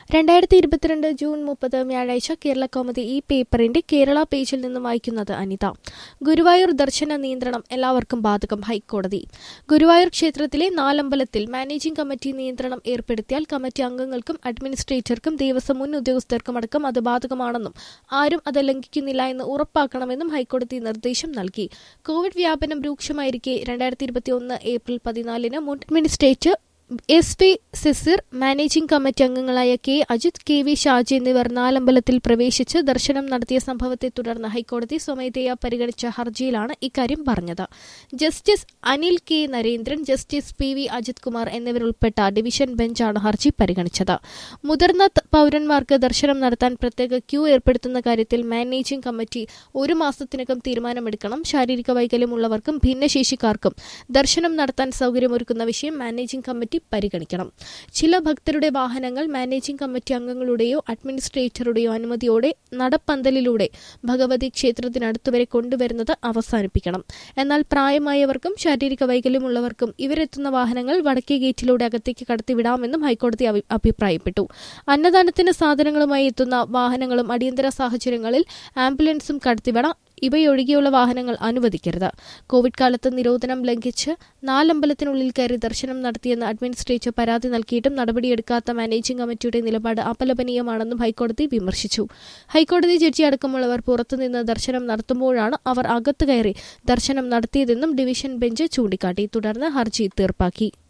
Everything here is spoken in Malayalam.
രണ്ടായിരത്തി ഇരുപത്തിരണ്ട് ജൂൺ മുപ്പത് വ്യാഴാഴ്ച കേരള കൗമുദി ഈ പേപ്പറിന്റെ കേരള പേജിൽ നിന്നും വായിക്കുന്നത് അനിത ഗുരുവായൂർ ദർശന നിയന്ത്രണം എല്ലാവർക്കും ബാധകം ഹൈക്കോടതി ഗുരുവായൂർ ക്ഷേത്രത്തിലെ നാലമ്പലത്തിൽ മാനേജിംഗ് കമ്മിറ്റി നിയന്ത്രണം ഏർപ്പെടുത്തിയാൽ കമ്മിറ്റി അംഗങ്ങൾക്കും അഡ്മിനിസ്ട്രേറ്റർക്കും ദേവസ്വം മുൻ ഉദ്യോഗസ്ഥർക്കുമടക്കം അത് ബാധകമാണെന്നും ആരും അത് ലംഘിക്കുന്നില്ല എന്ന് ഉറപ്പാക്കണമെന്നും ഹൈക്കോടതി നിർദ്ദേശം നൽകി കോവിഡ് വ്യാപനം രൂക്ഷമായിരിക്കെ രണ്ടായിരത്തി ഇരുപത്തിയൊന്ന് ഏപ്രിൽ പതിനാലിന് മുൻ administrator S P Sisir managing committee അംഗങ്ങളായ K Ajith K V Shaji എന്നിവർ നാലമ്പലത്തിൽ പ്രവേശിച്ച് ദർശനം നടത്തിയ സംഭവത്തെ തുടർന്ന് ഹൈക്കോടതി സ്വമേധയാ പരിഗണിച്ച ഹർജിയിലാണ് ഇക്കാര്യം പറഞ്ഞത് justice Anil K Narendran justice P V Ajith Kumar എന്നിവരുൾപ്പെട്ട ഡിവിഷൻ ബെഞ്ചാണ് ഹർജി പരിഗണിച്ചത് മുതിർന്ന ത- പൌരന്മാർക്ക് ദർശനം നടത്താൻ പ്രത്യേക ക്യൂ ഏർപ്പെടുത്തുന്ന കാര്യത്തിൽ മാനേജിംഗ് കമ്മിറ്റി ഒരു മാസത്തിനകം തീരുമാനമെടുക്കണം ശാരീരിക വൈകല്യമുള്ളവർക്കും ഭിന്നശേഷിക്കാർക്കും ദർശനം നടത്താൻ സൗകര്യമൊരുക്കുന്ന വിഷയം മാനേജിംഗ് കമ്മിറ്റി പരിഗണിക്കണം ചില ഭക്തരുടെ വാഹനങ്ങൾ മാനേജിംഗ് കമ്മിറ്റി അംഗങ്ങളുടെയോ അഡ്മിനിസ്ട്രേറ്ററുടെയോ അനുമതിയോടെ നടപ്പന്തലിലൂടെ ഭഗവതി ക്ഷേത്രത്തിനടുത്തുവരെ കൊണ്ടുവരുന്നത് അവസാനിപ്പിക്കണം എന്നാൽ പ്രായമായവർക്കും ശാരീരിക വൈകല്യമുള്ളവർക്കും ഇവരെത്തുന്ന വാഹനങ്ങൾ വടക്കേ ഗേറ്റിലൂടെ അകത്തേക്ക് കടത്തിവിടാമെന്നും ഹൈക്കോടതി അഭി- അഭിപ്രായപ്പെട്ടു അന്നദാനത്തിന് സാധനങ്ങളുമായി എത്തുന്ന വാഹനങ്ങളും അടിയന്തര സാഹചര്യങ്ങളിൽ ആംബുലൻസും കടത്തിവിടാം ഇവയൊഴികെയുള്ള വാഹനങ്ങൾ അനുവദിക്കരുത് കോവിഡ് കാലത്ത് നിരോധനം ലംഘിച്ച് നാലമ്പലത്തിനുള്ളിൽ കയറി ദർശനം നടത്തിയെന്ന് അഡ്മിനിസ്ട്രേറ്റർ പരാതി നൽകിയിട്ടും നടപടിയെടുക്കാത്ത മാനേജിംഗ് കമ്മിറ്റിയുടെ നിലപാട് അപലപനീയമാണെന്നും ഹൈക്കോടതി വിമർശിച്ചു ഹൈക്കോടതി ജഡ്ജി അടക്കമുള്ളവർ പുറത്തുനിന്ന് ദർശനം നടത്തുമ്പോഴാണ് അവർ അകത്ത് കയറി ദർശനം നടത്തിയതെന്നും ഡിവിഷൻ ബെഞ്ച് ചൂണ്ടിക്കാട്ടി തുടർന്ന് ഹർജി തീർപ്പാക്കി